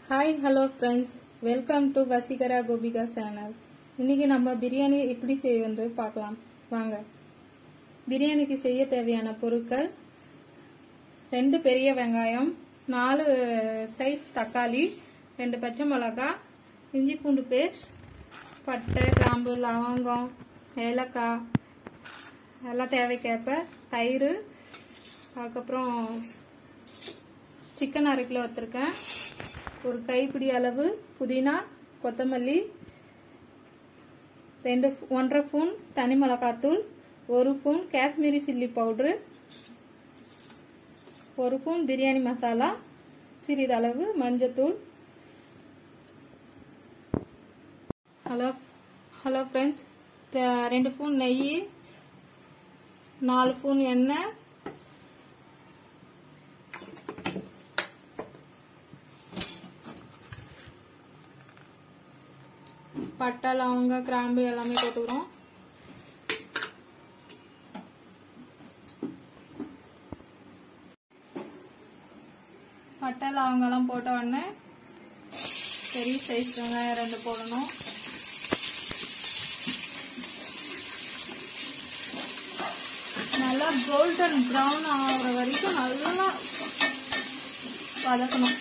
hi hello friends welcome to Vaseegara Gopika channel இன்னைக்கு நம்ம பிரியாணி எப்படி செய்வது பார்க்கலாம் வாங்க பிரியாணிக்கு செய்ய தேவையான பொருட்கள் ரெண்டு பெரிய வெங்காயம் நாலு சைஸ் தக்காளி ரெண்டு பச்சை மிளகா இஞ்சி பூண்டு பேஸ்ட் பட்டை கிராம்பு லவங்கம் ஏலக்காய் எல்லாம் தேவைக்கேற்ப தயிர் அதுக்கப்புறம் சிக்கன் அரை கிலோ வச்சுருக்கேன் ஒரு கைப்பிடி அளவு புதினா கொத்தமல்லி ரெண்டு ஒன்றரை ஸ்பூன் தனி மிளகாத்தூள் ஒரு ஸ்பூன் காஷ்மீரி சில்லி பவுட்ரு ஒரு ஸ்பூன் பிரியாணி மசாலா சிறிதளவு மஞ்சத்தூள் ஹலோ ஹலோ ஃப்ரெண்ட்ஸ் ரெண்டு ஸ்பூன் நெய் நாலு ஸ்பூன் எண்ணெய் பட்டை லவங்க கிராம்பு எல்லாமே போட்டுக்கிறோம் பட்டை லவங்கெல்லாம் போட்ட உடனே பெரிய சைஸ் வெங்காயம் ரெண்டு போடணும் நல்லா கோல்டன் ப்ரௌன் ஆகிற வரைக்கும் நல்லா வதக்கணும்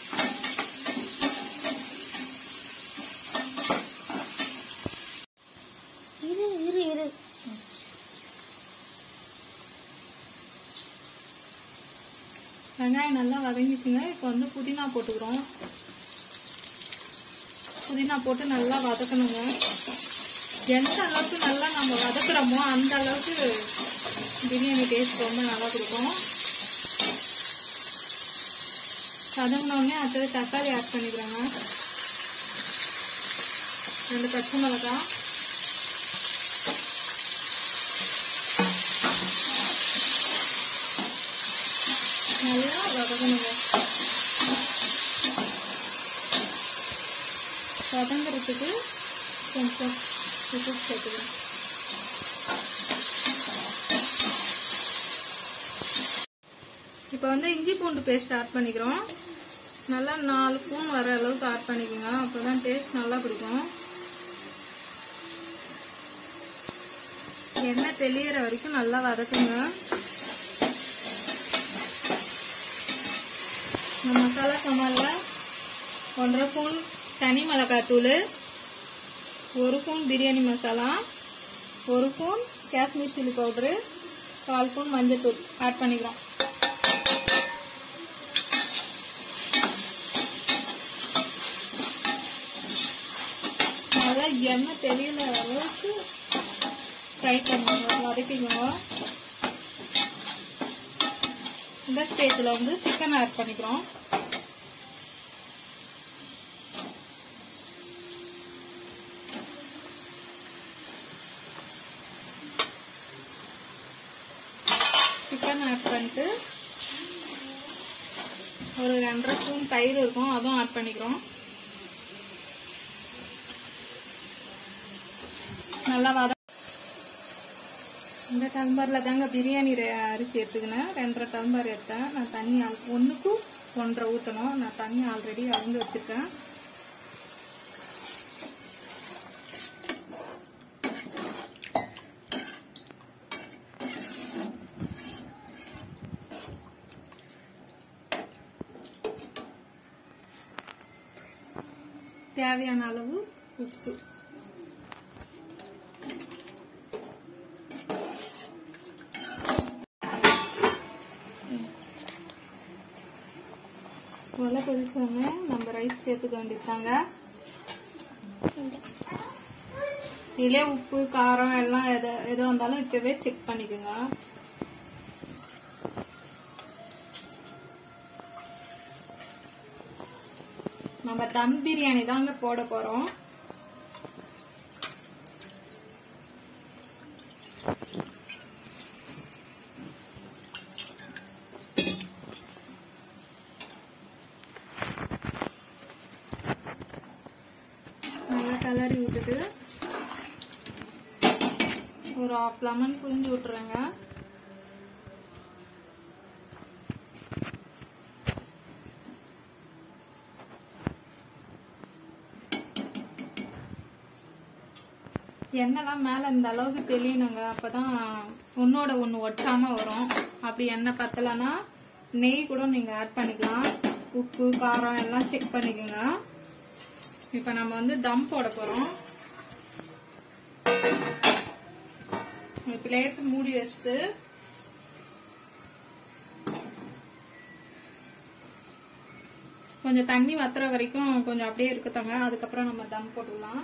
இரு இரு இரு வெங்காயம் நல்லா வதங்கிச்சுங்க இப்போ வந்து புதினா போட்டுக்கிறோம் புதினா போட்டு நல்லா வதக்கணுங்க எந்த அளவுக்கு நல்லா நம்ம வதக்குறோமோ அந்த அளவுக்கு பிரியாணி டேஸ்ட் ரொம்ப நல்லா கொடுக்கும் வதங்கினோடனே அடுத்தது தக்காளி ஆட் பண்ணிக்கிறோங்க ரெண்டு பச்சை மிளகாய் நல்லா வதக்கணுங்க வதங்குறதுக்கு கொஞ்சம் உப்பு சேர்த்துக்கணும் இப்போ வந்து இஞ்சி பூண்டு பேஸ்ட் ஆட் பண்ணிக்கிறோம் நல்லா நாலு ஸ்பூன் வர அளவுக்கு ஆட் பண்ணிக்கோங்க அப்போ தான் டேஸ்ட் நல்லா கொடுக்கும் எண்ணெய் தெளியிற வரைக்கும் நல்லா வதக்குங்க இந்த மசாலா சமால்ல ஒன்றரை ஸ்பூன் தனி மிளகாத்தூள் ஒரு ஸ்பூன் பிரியாணி மசாலா ஒரு ஸ்பூன் காஷ்மீர் சில்லி பவுடரு கால் ஸ்பூன் மஞ்சத்தூள் ஆட் பண்ணிக்கிறோம் நல்லா எண்ணெய் தெரியல அளவுக்கு ஃப்ரை பண்ணுங்க வதக்கிக்கோங்க இந்த ஸ்டேஜில் வந்து சிக்கன் ஆட் பண்ணிக்கிறோம் சிக்கன் ஆட் பண்ணிட்டு ஒரு ரெண்டரை ஸ்பூன் தயிர் இருக்கும் அதுவும் ஆட் பண்ணிக்கிறோம் நல்லா வத இந்த டம்ளரில் தாங்க பிரியாணி அரிசி எடுத்துக்கினேன் ரெண்டரை டம்ளர் எடுத்தேன் நான் தண்ணி ஆல் ஒன்றுக்கு ஒன்றரை ஊற்றணும் நான் தண்ணி ஆல்ரெடி அளந்து வச்சுருக்கேன் தேவையான அளவு உப்பு நல்லா கொதிச்சோடனே நம்ம ரைஸ் சேர்த்துக்க வேண்டியதாங்க இதுலேயே உப்பு காரம் எல்லாம் எது எது வந்தாலும் இப்பவே செக் பண்ணிக்கோங்க நம்ம தம் பிரியாணி தாங்க போட போறோம் நல்லா கிளறி விட்டுட்டு ஒரு ஆஃப் லெமன் புரிஞ்சு விட்டுறேங்க எண்ணெய்லாம் மேல இந்த அளவுக்கு தெளியணுங்க அப்பதான் ஒன்னோட ஒண்ணு ஒட்டாம வரும் அப்படி எண்ணெய் பத்தலைன்னா நெய் கூட நீங்க ஆட் பண்ணிக்கலாம் உப்பு காரம் எல்லாம் செக் பண்ணிக்கோங்க இப்ப நம்ம வந்து தம் போட போறோம் பிளேட் மூடி வச்சுட்டு கொஞ்சம் தண்ணி வத்துற வரைக்கும் கொஞ்சம் அப்படியே இருக்கத்தாங்க அதுக்கப்புறம் நம்ம தம் போட்டுடலாம்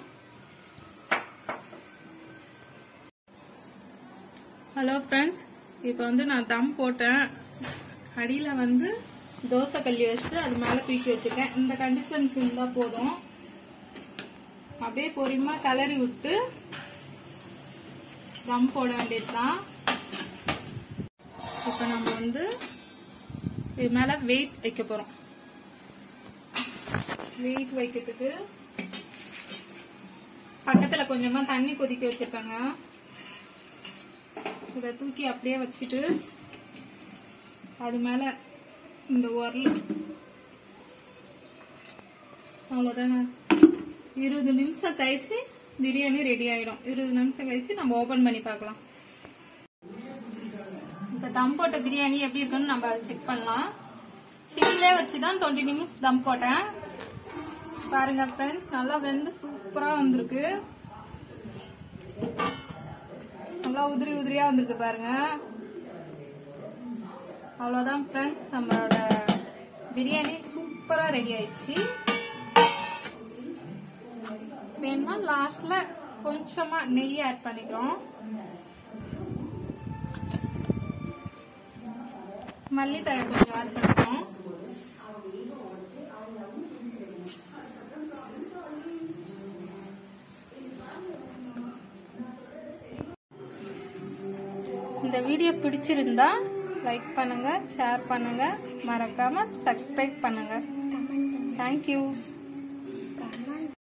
ஹலோ ஃப்ரெண்ட்ஸ் இப்போ வந்து நான் தம் போட்டேன் அடியில் வந்து தோசை கல்லி வச்சுட்டு அது மேலே தூக்கி வச்சிருக்கேன் இந்த கண்டிஷனுக்கு இருந்தால் போதும் அப்படியே பொறுமையா கிளறி விட்டு தம் போட வேண்டியதுதான் இப்போ நம்ம வந்து இது மேலே வெயிட் வைக்க போகிறோம் வெயிட் வைக்கிறதுக்கு பக்கத்துல கொஞ்சமா தண்ணி கொதிக்க வச்சிருக்காங்க இத தூக்கி அப்படியே வச்சுட்டு அது மேல இந்த உரல் அவ்வளவுதாங்க இருபது நிமிஷம் கழிச்சு பிரியாணி ரெடி ஆயிடும் இருபது நிமிஷம் கழிச்சு நம்ம ஓபன் பண்ணி பார்க்கலாம் இப்ப தம் போட்ட பிரியாணி எப்படி இருக்குன்னு நம்ம செக் பண்ணலாம் சிம்லே வச்சுதான் டுவெண்ட்டி நிமிஷம் தம் போட்டேன் பாருங்க ஃப்ரெண்ட் நல்லா வெந்து சூப்பரா வந்திருக்கு நல்லா உதிரி உதிரியா வந்திருக்கு பாருங்க அவ்வளவுதான் ஃப்ரெண்ட் நம்மளோட பிரியாணி சூப்பரா ரெடி ஆயிடுச்சு வேணுமா லாஸ்ட்ல கொஞ்சமா நெய் ஆட் பண்ணிக்கிறோம் மல்லித்தழை கொஞ்சம் ஆட் பண்ணிக்கிறோம் இந்த வீடியோ பிடிச்சிருந்தா லைக் பண்ணுங்க ஷேர் பண்ணுங்க மறக்காம சப்ஸ்கிரைப் பண்ணுங்க தேங்க்யூ